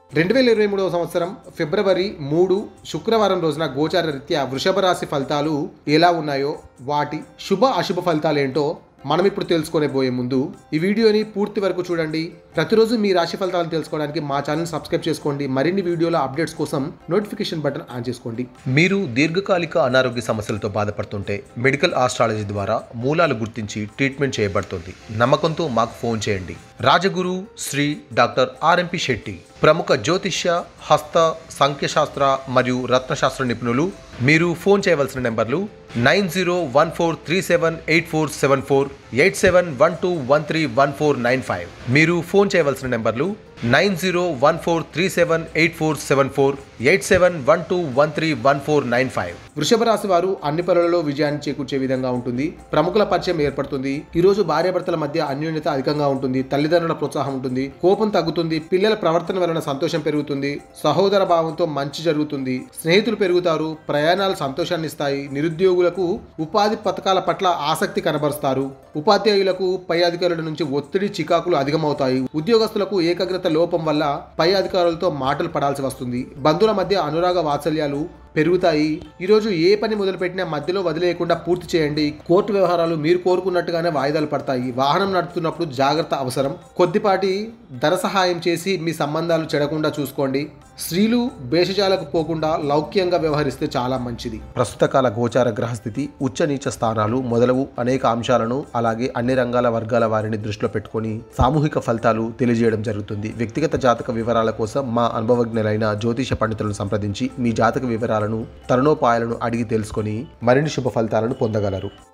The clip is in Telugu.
రెండు వేల ఇరవై మూడవ సంవత్సరం ఫిబ్రవరి మూడు శుక్రవారం రోజున గోచార రీత్యా వృషభ రాశి ఫలితాలు ఎలా ఉన్నాయో వాటి శుభ అశుభ ఫలితాలు ఏంటో మనం ఇప్పుడు తెలుసుకునే పోయే ముందు ఈ వీడియోని పూర్తి వరకు చూడండి ప్రతిరోజు మీ రాశి ఫలితాలను తెలుసుకోవడానికి మా ఛానల్ సబ్స్క్రైబ్ చేసుకోండి మరిన్ని వీడియోల అప్డేట్స్ కోసం నోటిఫికేషన్ బటన్ ఆన్ చేసుకోండి మీరు దీర్ఘకాలిక అనారోగ్య సమస్యలతో బాధపడుతుంటే మెడికల్ ఆస్ట్రాలజీ ద్వారా మూలాలు గుర్తించి ట్రీట్మెంట్ చేయబడుతుంది నమ్మకంతో మాకు ఫోన్ చేయండి రాజగురు శ్రీ డాక్టర్ ఆర్ఎంపి శెట్టి ప్రముఖ జ్యోతిష్య హస్త సంఖ్యశాస్త్ర మరియు రత్నశాస్త్ర నిపుణులు మీరు ఫోన్ చేయవలసిన నెంబర్లు nine zero one four three seven eight four seven four eight seven one two one three one four nine five మీరు ఫోన్ చేయవలసిన నెంబర్లు nine zero one four three seven eight four seven four eight seven one two one three one four nine five వృషభ రాశి వారు అన్ని పనులలో విజయాన్ని చేకూర్చే విధంగా ఉంటుంది ప్రముఖుల పరిచయం ఏర్పడుతుంది ఈ రోజు భార్యాభర్తల మధ్య అన్యోన్యత అధికంగా ఉంటుంది తల్లిదండ్రుల ప్రోత్సాహం ఉంటుంది కోపం తగ్గుతుంది పిల్లల ప్రవర్తన వలన సంతోషం పెరుగుతుంది సహోదర భావంతో మంచి జరుగుతుంది స్నేహితులు పెరుగుతారు ప్రయాణాలు సంతోషాన్ని ఇస్తాయి నిరుద్యోగులకు ఉపాధి పథకాల పట్ల ఆసక్తి కనబరుస్తారు ఉపాధ్యాయులకు పై అధికారుల నుంచి ఒత్తిడి చికాకులు అధికమవుతాయి ఉద్యోగస్తులకు ఏకాగ్రత లోపం వల్ల పై అధికారులతో మాటలు పడాల్సి వస్తుంది బంధువుల మధ్య అనురాగ వాత్సల్యాలు పెరుగుతాయి ఈరోజు ఏ పని మొదలుపెట్టినా మధ్యలో వదిలేయకుండా పూర్తి చేయండి కోర్టు వ్యవహారాలు మీరు కోరుకున్నట్టుగానే వాయిదాలు పడతాయి వాహనం నడుపుతున్నప్పుడు జాగ్రత్త అవసరం కొద్దిపాటి ధర సహాయం చేసి మీ సంబంధాలు చెడకుండా చూసుకోండి స్త్రీలు భేషజాలకు పోకుండా లౌక్యంగా వ్యవహరిస్తే చాలా మంచిది ప్రస్తుత కాల గోచార గ్రహస్థితి ఉచ్చ నీచ స్థానాలు మొదలగు అనేక అంశాలను అలాగే అన్ని రంగాల వర్గాల వారిని దృష్టిలో పెట్టుకొని సామూహిక ఫలితాలు తెలియజేయడం జరుగుతుంది వ్యక్తిగత జాతక వివరాల కోసం మా అనుభవజ్ఞులైన జ్యోతిష పండితులను సంప్రదించి మీ జాతక వివరాలను తరుణోపాయాలను అడిగి తెలుసుకొని మరిన్ని శుభ ఫలితాలను పొందగలరు